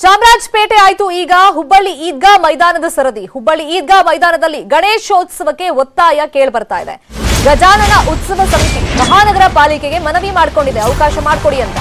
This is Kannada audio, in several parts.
ಚಾಮರಾಜಪೇಟೆ ಆಯ್ತು ಈಗ ಹುಬ್ಬಳ್ಳಿ ಈದ್ಗಾ ಮೈದಾನದ ಸರದಿ ಹುಬ್ಬಳ್ಳಿ ಈದ್ಗಾ ಮೈದಾನದಲ್ಲಿ ಗಣೇಶೋತ್ಸವಕ್ಕೆ ಒತ್ತಾಯ ಕೇಳ್ಬರ್ತಾ ಇದೆ ಗಜಾನನ ಉತ್ಸವ ಸಮಿತಿ ಮಹಾನಗರ ಪಾಲಿಕೆಗೆ ಮನವಿ ಮಾಡಿಕೊಂಡಿದೆ ಅವಕಾಶ ಮಾಡಿಕೊಡಿ ಅಂತ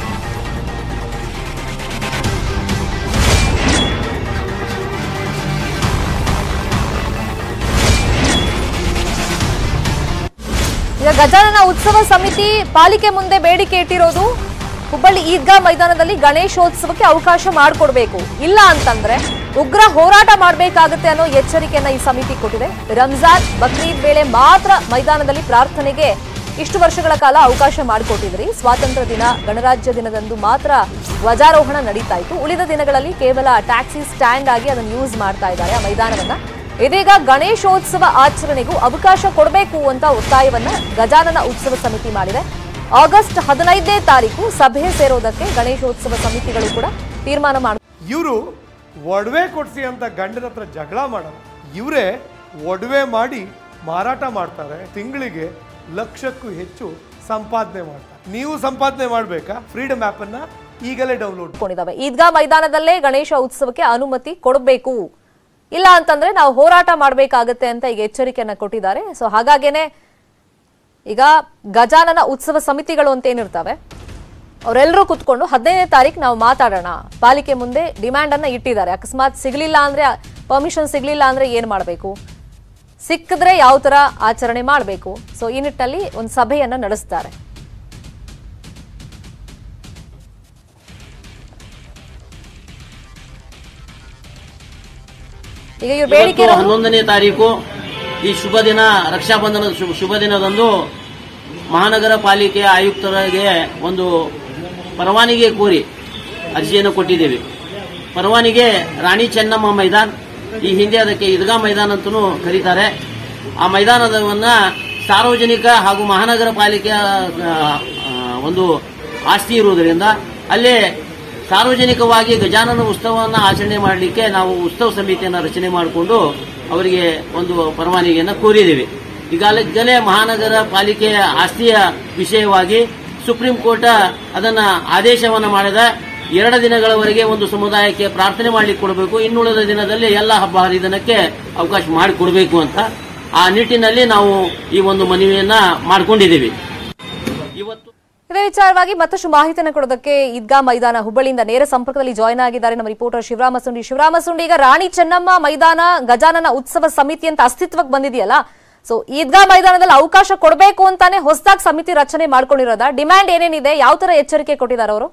ಈಗ ಗಜಾನನ ಉತ್ಸವ ಸಮಿತಿ ಪಾಲಿಕೆ ಮುಂದೆ ಬೇಡಿಕೆ ಇಟ್ಟಿರೋದು ಹುಬ್ಬಳ್ಳಿ ಈದ್ಗಾ ಮೈದಾನದಲ್ಲಿ ಗಣೇಶೋತ್ಸವಕ್ಕೆ ಅವಕಾಶ ಮಾಡಿಕೊಡ್ಬೇಕು ಇಲ್ಲ ಅಂತಂದ್ರೆ ಉಗ್ರ ಹೋರಾಟ ಮಾಡಬೇಕಾಗುತ್ತೆ ಅನ್ನೋ ಎಚ್ಚರಿಕೆಯನ್ನ ಈ ಸಮಿತಿ ಕೊಟ್ಟಿದೆ ರಂಜಾನ್ ಬಕ್ರೀದ್ ವೇಳೆ ಮಾತ್ರ ಮೈದಾನದಲ್ಲಿ ಪ್ರಾರ್ಥನೆಗೆ ಇಷ್ಟು ವರ್ಷಗಳ ಕಾಲ ಅವಕಾಶ ಮಾಡಿಕೊಟ್ಟಿದ್ರಿ ಸ್ವಾತಂತ್ರ್ಯ ದಿನ ಗಣರಾಜ್ಯ ದಿನದಂದು ಮಾತ್ರ ಧ್ವಜಾರೋಹಣ ನಡೀತಾ ಇತ್ತು ಉಳಿದ ದಿನಗಳಲ್ಲಿ ಕೇವಲ ಟ್ಯಾಕ್ಸಿ ಸ್ಟ್ಯಾಂಡ್ ಆಗಿ ಅದನ್ನು ಯೂಸ್ ಮಾಡ್ತಾ ಇದ್ದಾರೆ ಆ ಮೈದಾನವನ್ನ ಇದೀಗ ಗಣೇಶೋತ್ಸವ ಆಚರಣೆಗೂ ಅವಕಾಶ ಕೊಡಬೇಕು ಅಂತ ಒತ್ತಾಯವನ್ನ ಗಜಾನನ ಉತ್ಸವ ಸಮಿತಿ ಮಾಡಿದೆ ಆಗಸ್ಟ್ ಹದಿನೈದನೇ ತಾರೀಕು ಸಭೆ ಸೇರೋದಕ್ಕೆ ಗಣೇಶೋತ್ಸವ ಸಮಿತಿಗಳು ಕೂಡ ತೀರ್ಮಾನ ಮಾಡಿ ಇವರು ಒಡವೆ ಕೊಡ್ಸಿ ಅಂತ ಗಂಡನ ಹತ್ರ ಜಗಳ ಮಾಡೋದು ಇವರೇ ಒಡವೆ ಮಾಡಿ ಮಾರಾಟ ಮಾಡ್ತಾರೆ ತಿಂಗಳಿಗೆ ಲಕ್ಷಕ್ಕೂ ಹೆಚ್ಚು ಸಂಪಾದನೆ ಮಾಡ್ತಾರೆ ನೀವು ಸಂಪಾದನೆ ಮಾಡಬೇಕಾ ಫ್ರೀಡಮ್ ಆ್ಯಪನ್ನು ಈಗಲೇ ಡೌನ್ಲೋಡ್ ಕೊಂಡಿದ್ದಾವೆ ಈದ್ಗಾ ಮೈದಾನದಲ್ಲೇ ಗಣೇಶ ಉತ್ಸವಕ್ಕೆ ಅನುಮತಿ ಕೊಡಬೇಕು ಇಲ್ಲ ಅಂತಂದ್ರೆ ನಾವು ಹೋರಾಟ ಮಾಡಬೇಕಾಗತ್ತೆ ಅಂತ ಈಗ ಎಚ್ಚರಿಕೆಯನ್ನ ಕೊಟ್ಟಿದ್ದಾರೆ ಸೊ ಹಾಗಾಗೇನೆ ಈಗ ಗಜಾನನ ಉತ್ಸವ ಸಮಿತಿಗಳು ಅಂತ ಏನಿರ್ತವೆ ಅವರೆಲ್ಲರೂ ಕುತ್ಕೊಂಡು ಹದಿನೈದನೇ ತಾರೀಕು ನಾವು ಮಾತಾಡೋಣ ಪಾಲಿಕೆ ಮುಂದೆ ಡಿಮ್ಯಾಂಡ್ ಅನ್ನ ಇಟ್ಟಿದ್ದಾರೆ ಅಕಸ್ಮಾತ್ ಸಿಗ್ಲಿಲ್ಲ ಅಂದ್ರೆ ಪರ್ಮಿಷನ್ ಸಿಗ್ಲಿಲ್ಲ ಅಂದ್ರೆ ಏನ್ ಮಾಡಬೇಕು ಸಿಕ್ಕಿದ್ರೆ ಯಾವ ತರ ಆಚರಣೆ ಮಾಡಬೇಕು ಸೊ ಈ ನಿಟ್ಟಿನಲ್ಲಿ ಒಂದು ಸಭೆಯನ್ನ ನಡೆಸ್ತಾರೆ ಈಗ ಇವ್ರ ಬೇಡಿಕೆ ಇವತ್ತು ಇರೋದು- ಹನ್ನೊಂದನೇ ತಾರೀಕು ಈ ಶುಭ ದಿನ ರಕ್ಷಾಬಂಧನ ಶುಭ- ಶುಭ ದಿನದಂದು ಮಹಾನಗರ ಪಾಲಿಕೆಯ ಆಯುಕ್ತರಿಗೆ ಒಂದು ಪರವಾನಗಿ ಕೋರಿ ಅರ್ಜಿಯನ್ನು ಕೊಟ್ಟಿದ್ದೇವೆ ಪರವಾನಿಗೆ ರಾಣಿ ಚೆನ್ನಮ್ಮ ಮೈದಾನ್ ಈ ಹಿಂದೆ ಅದಕ್ಕೆ ಈದ್ಗಾ ಮೈದಾನ ಅಂತಲೂ ಕರೀತಾರೆ ಆ ಮೈದಾನದವನ್ನ ಸಾರ್ವಜನಿಕ ಹಾಗೂ ಮಹಾನಗರ ಪಾಲಿಕೆಯ ಆ, ಆ, ಒಂದು ಆಸ್ತಿ ಇರುವುದರಿಂದ ಅಲ್ಲೇ ಸಾರ್ವಜನಿಕವಾಗಿ ಗಜಾನನ ಉತ್ಸವವನ್ನು ಆಚರಣೆ ಮಾಡಲಿಕ್ಕೆ ನಾವು ಉತ್ಸವ ಸಮಿತಿಯನ್ನು ರಚನೆ ಮಾಡಿಕೊಂಡು ಅವರಿಗೆ ಒಂದು ಪರವಾನಗಿಯನ್ನು ಕೋರಿದ್ದೇವೆ ಈಗಾಗಲೇ ಮಹಾನಗರ ಪಾಲಿಕೆಯ ಆಸ್ತಿಯ ವಿಷಯವಾಗಿ ಸುಪ್ರೀಂ ಕೋರ್ಟ್ ಅದನ್ನ ಆದೇಶವನ್ನು ಮಾಡಿದ ಎರಡು ದಿನಗಳವರೆಗೆ ಒಂದು ಸಮುದಾಯಕ್ಕೆ ಪ್ರಾರ್ಥನೆ ಮಾಡಲಿಕ್ಕೆ ಕೊಡಬೇಕು ಇನ್ನುಳಿದ ದಿನದಲ್ಲಿ ಎಲ್ಲ ಹಬ್ಬ ಹರಿದಿನಕ್ಕೆ ಅವಕಾಶ ಮಾಡಿಕೊಡಬೇಕು ಅಂತ ಆ ನಿಟ್ಟಿನಲ್ಲಿ ನಾವು ಈ ಒಂದು ಮನವಿಯನ್ನ ಮಾಡಿಕೊಂಡಿದ್ದೀವಿ ಇವತ್ತು ಇದೇ ವಿಚಾರವಾಗಿ ಮತ್ತಷ್ಟು ಮಾಹಿತಿಯನ್ನು ಕೊಡೋದಕ್ಕೆ ಈದ್ಗಾ ಮೈದಾನ ಹುಬ್ಬಳ್ಳಿಯಿಂದ ನೇರ ಸಂಪರ್ಕದಲ್ಲಿ ಜಾಯ್ನ್ ಆಗಿದ್ದಾರೆ ನಮ್ಮ ರಿಪೋರ್ಟರ್ ಶಿವರಾಮ ಸುಂಡಿ ಶಿವರಾಮ ಸುಂಡಿ ಈಗ ರಾಣಿ ಚೆನ್ನಮ್ಮ ಮೈದಾನ ಗಜಾನನ ಉತ್ಸವ ಸಮಿತಿ ಅಂತ ಅಸ್ತಿತ್ವಕ್ಕೆ ಬಂದಿದೆಯಲ್ಲ ಸೊ ಈದ್ಗಾ ಮೈದಾನದಲ್ಲಿ ಅವಕಾಶ ಕೊಡಬೇಕು ಅಂತಾನೆ ಹೊಸದಾಗಿ ಸಮಿತಿ ರಚನೆ ಮಾಡ್ಕೊಂಡಿರೋದ ಡಿಮ್ಯಾಂಡ್ ಏನೇನಿದೆ ಯಾವ ತರ ಎಚ್ಚರಿಕೆ ಕೊಟ್ಟಿದ್ದಾರೆ ಅವರು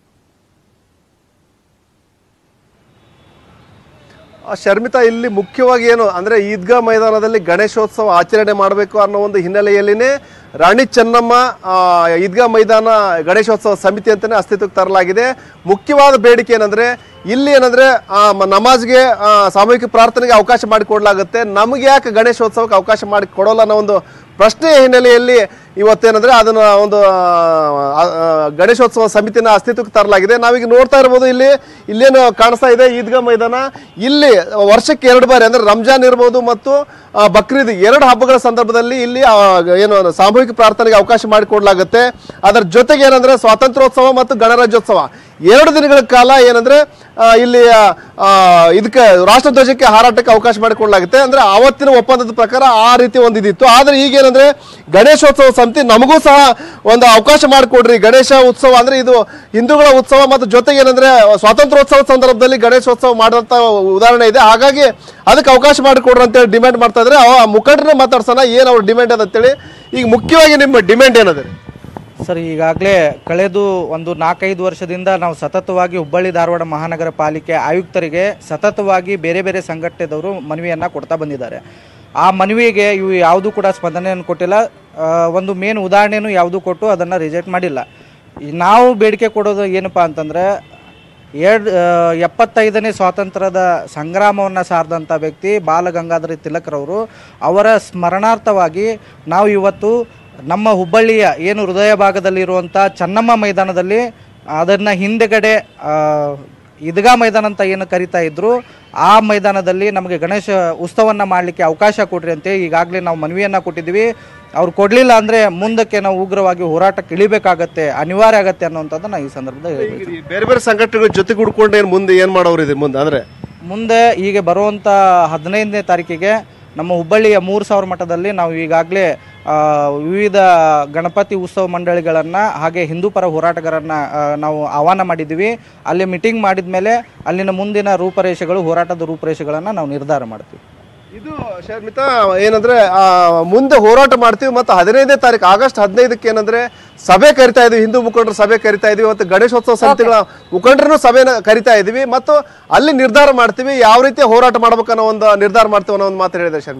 ಆ ಶರ್ಮಿತಾ ಇಲ್ಲಿ ಮುಖ್ಯವಾಗಿ ಏನು ಅಂದ್ರೆ ಈದ್ಗಾ ಮೈದಾನದಲ್ಲಿ ಗಣೇಶೋತ್ಸವ ಆಚರಣೆ ಮಾಡಬೇಕು ಅನ್ನೋ ಒಂದು ಹಿನ್ನೆಲೆಯಲ್ಲಿನೇ ರಾಣಿ ಚೆನ್ನಮ್ಮ ಆ, ಈದ್ಗಾ ಮೈದಾನ ಗಣೇಶೋತ್ಸವ ಸಮಿತಿ ಅಂತಾನೆ ಅಸ್ತಿತ್ವಕ್ಕೆ ತರಲಾಗಿದೆ ಮುಖ್ಯವಾದ ಬೇಡಿಕೆ ಏನಂದ್ರೆ ಇಲ್ಲಿ ಏನಂದ್ರೆ ಆ, ಮ- ನಮಾಜ್ಗೆ ಆ, ಸಾಮೂಹಿಕ ಪ್ರಾರ್ಥನೆಗೆ ಅವಕಾಶ ಮಾಡಿಕೊಡ್ಲಾಗುತ್ತೆ ನಮಗೆ ಯಾಕೆ ಗಣೇಶೋತ್ಸವಕ್ಕೆ ಅವಕಾಶ ಮಾಡಿ ಕೊಡೋಲ್ಲ ಅನ್ನೋ ಒಂದು ಪ್ರಶ್ನೆಯ ಹಿನ್ನೆಲೆಯಲ್ಲಿ ಇವತ್ತೇನಂದ್ರೆ ಅದನ್ನ ಒಂದು ಆ, ಆ, ಗಣೇಶೋತ್ಸವ ಸಮಿತಿನ ಅಸ್ತಿತ್ವಕ್ಕೆ ತರಲಾಗಿದೆ ನಾವೀಗ ನೋಡ್ತಾ ಇರ್ಬೋದು ಇಲ್ಲಿ ಇಲ್ಲೇನು ಕಾಣಿಸ್ತಾ ಇದೆ ಈದ್ಗಾ ಮೈದಾನ ಇಲ್ಲಿ ವರ್ಷಕ್ಕೆ ಎರಡು ಬಾರಿ ಅಂದ್ರೆ ರಂಜಾನ್ ಇರ್ಬೋದು ಮತ್ತು ಆ, ಬಕ್ರೀದ್ ಎರಡು ಹಬ್ಬಗಳ ಸಂದರ್ಭದಲ್ಲಿ ಇಲ್ಲಿ ಆ, ಏನು ಸಾಮೂಹಿಕ ಪ್ರಾರ್ಥನೆಗೆ ಅವಕಾಶ ಮಾಡಿಕೊಡ್ಲಾಗುತ್ತೆ ಅದರ ಜೊತೆಗೆ ಏನಂದ್ರೆ ಸ್ವಾತಂತ್ರ್ಯೋತ್ಸವ ಮತ್ತು ಗಣರಾಜ್ಯೋತ್ಸವ ಎರಡು ದಿನಗಳ ಕಾಲ ಏನಂದ್ರೆ ಆ, ಇಲ್ಲಿ ಆ, ಇದಕ್ಕೆ ರಾಷ್ಟ್ರಧ್ವಜಕ್ಕೆ ಹಾರಾಟಕ್ಕೆ ಅವಕಾಶ ಮಾಡಿಕೊಡ್ಲಾಗುತ್ತೆ ಅಂದ್ರೆ ಆವತ್ತಿನ ಒಪ್ಪಂದದ ಪ್ರಕಾರ ಆ ರೀತಿ ಒಂದು ಇದಿತ್ತು ಆದ್ರೆ ಈಗೇನಂದ್ರೆ ಗಣೇಶೋತ್ಸವ ಸಮಿತಿ ನಮಗೂ ಸಹ ಒಂದು ಅವಕಾಶ ಮಾಡಿಕೊಡ್ರಿ ಗಣೇಶ ಉತ್ಸವ ಅಂದ್ರೆ ಇದು ಹಿಂದೂಗಳ ಉತ್ಸವ ಮತ್ತು ಜೊತೆಗೆ ಏನಂದ್ರೆ ಸ್ವಾತಂತ್ರ್ಯೋತ್ಸವ ಸಂದರ್ಭದಲ್ಲಿ ಗಣೇಶೋತ್ಸವ ಮಾಡುವಂತ ಉದಾಹರಣೆ ಇದೆ ಹಾಗಾಗಿ ಅದಕ್ಕೆ ಅವಕಾಶ ಮಾಡಿಕೊಡ್ರಿ ಅಂತೇಳಿ ಡಿಮ್ಯಾಂಡ್ ಮಾಡ್ತಾ ಇದ್ರೆ ಆ ಮುಖಂಡರನ್ನ ಮಾತಾಡ್ಸೋಣ ಏನ್ ಅವ್ರ ಡಿಮ್ಯಾಂಡ್ ಅದ ಅಂತೇಳಿ ಈಗ ಮುಖ್ಯವಾಗಿ ನಿಮ್ಮ ಡಿಮ್ಯಾಂಡ್ ಏನದ ಸರ್ ಈಗಾಗಲೇ ಕಳೆದು ಒಂದು ನಾಲ್ಕೈದು ವರ್ಷದಿಂದ ನಾವು ಸತತವಾಗಿ ಹುಬ್ಬಳ್ಳಿ ಧಾರವಾಡ ಮಹಾನಗರ ಪಾಲಿಕೆ ಆಯುಕ್ತರಿಗೆ ಸತತವಾಗಿ ಬೇರೆ ಬೇರೆ ಸಂಘಟನೆದವರು ಮನವಿಯನ್ನು ಕೊಡ್ತಾ ಬಂದಿದ್ದಾರೆ ಆ ಮನವಿಗೆ ಇವು ಯಾವುದೂ ಕೂಡ ಸ್ಪಂದನೆಯನ್ನು ಕೊಟ್ಟಿಲ್ಲ ಆ, ಒಂದು ಮೇನ್ ಉದಾಹರಣೆನೂ ಯಾವುದೂ ಕೊಟ್ಟು ಅದನ್ನು ರಿಜೆಕ್ಟ್ ಮಾಡಿಲ್ಲ ಈ ನಾವು ಬೇಡಿಕೆ ಕೊಡೋದು ಏನಪ್ಪ ಅಂತಂದರೆ ಎರಡು ಎಪ್ಪತ್ತೈದನೇ ಸ್ವಾತಂತ್ರ್ಯದ ಸಂಗ್ರಾಮವನ್ನು ಸಾರಿದಂಥ ವ್ಯಕ್ತಿ ಬಾಲಗಂಗಾಧರ ತಿಲಕ್ರವರು ಅವರ ಸ್ಮರಣಾರ್ಥವಾಗಿ ನಾವು ಇವತ್ತು ನಮ್ಮ ಹುಬ್ಬಳ್ಳಿಯ ಏನು ಹೃದಯ ಭಾಗದಲ್ಲಿರುವಂಥ ಚೆನ್ನಮ್ಮ ಮೈದಾನದಲ್ಲಿ ಅದನ್ನು ಹಿಂದೆಗಡೆ ಆ, ಈದ್ಗಾ ಮೈದಾನ ಅಂತ ಏನು ಕರಿತಾ ಇದ್ರು ಆ ಮೈದಾನದಲ್ಲಿ ನಮಗೆ ಗಣೇಶ ಉತ್ಸವವನ್ನು ಮಾಡಲಿಕ್ಕೆ ಅವಕಾಶ ಕೊಡ್ರಿ ಅಂತೇಳಿ ಈಗಾಗಲೇ ನಾವು ಮನವಿಯನ್ನು ಕೊಟ್ಟಿದ್ದೀವಿ ಅವ್ರು ಕೊಡಲಿಲ್ಲ ಅಂದರೆ ಮುಂದಕ್ಕೆ ನಾವು ಉಗ್ರವಾಗಿ ಹೋರಾಟಕ್ಕೆ ಇಳಿಬೇಕಾಗತ್ತೆ ಅನಿವಾರ್ಯ ಆಗತ್ತೆ ಅನ್ನೋಂಥದ್ದನ್ನ ಈ ಸಂದರ್ಭದಲ್ಲಿ ಹೇಳ್ಬೇಕು ಈ ಬೇರೆ ಬೇರೆ ಸಂಘಟನೆಗಳು ಜೊತೆಗೂಡ್ಕೊಂಡು ಏನು ಮುಂದೆ ಏನು ಮಾಡೋರು ಇದೆ ಮುಂದೆ ಅಂದ್ರೆ ಮುಂದೆ ಈಗ ಬರುವಂಥ ಹದಿನೈದನೇ ತಾರೀಕಿಗೆ ನಮ್ಮ ಹುಬ್ಬಳ್ಳಿಯ ಮೂರು ಸಾವಿರ ಮಠದಲ್ಲಿ ನಾವು ಈಗಾಗಲೇ ವಿವಿಧ ಗಣಪತಿ ಉತ್ಸವ ಮಂಡಳಿಗಳನ್ನು ಹಾಗೆ ಹಿಂದೂ ಪರ ಹೋರಾಟಗಾರರನ್ನ ಆ, ನಾವು ಆಹ್ವಾನ ಮಾಡಿದ್ದೀವಿ ಅಲ್ಲಿ ಮೀಟಿಂಗ್ ಮಾಡಿದ ಮೇಲೆ ಅಲ್ಲಿನ ಮುಂದಿನ ರೂಪರೇಷೆಗಳು ಹೋರಾಟದ ರೂಪರೇಷೆಗಳನ್ನು ನಾವು ನಿರ್ಧಾರ ಮಾಡ್ತೀವಿ ಇದು ಶರ್ಮಿತಾ ಏನಂದ್ರೆ ಆ, ಮುಂದೆ ಹೋರಾಟ ಮಾಡ್ತೀವಿ ಮತ್ತು ಹದಿನೈದನೇ ತಾರೀಕು ಆಗಸ್ಟ್ ಹದಿನೈದಕ್ಕೆ ಏನಂದ್ರೆ ಸಭೆ ಕರಿತಾ ಇದೀವಿ ಹಿಂದೂ ಮುಖಂಡರು ಸಭೆ ಕರಿತಾ ಇದೀವಿ ಮತ್ತು ಗಣೇಶೋತ್ಸವ ಸಮಿತಿಗಳ ಮುಖಂಡರನ್ನು ಸಭೆನ ಕರಿತಾ ಇದೀವಿ ಮತ್ತು ಅಲ್ಲಿ ನಿರ್ಧಾರ ಮಾಡ್ತೀವಿ ಯಾವ ರೀತಿ ಹೋರಾಟ ಮಾಡ್ಬೇಕನ್ನೋ ಒಂದು ನಿರ್ಧಾರ ಮಾಡ್ತೀವಿ ಅನ್ನೋ ಒಂದು ಮಾತು ಹೇಳಿದೆ ಶರ್ಮಿತಾ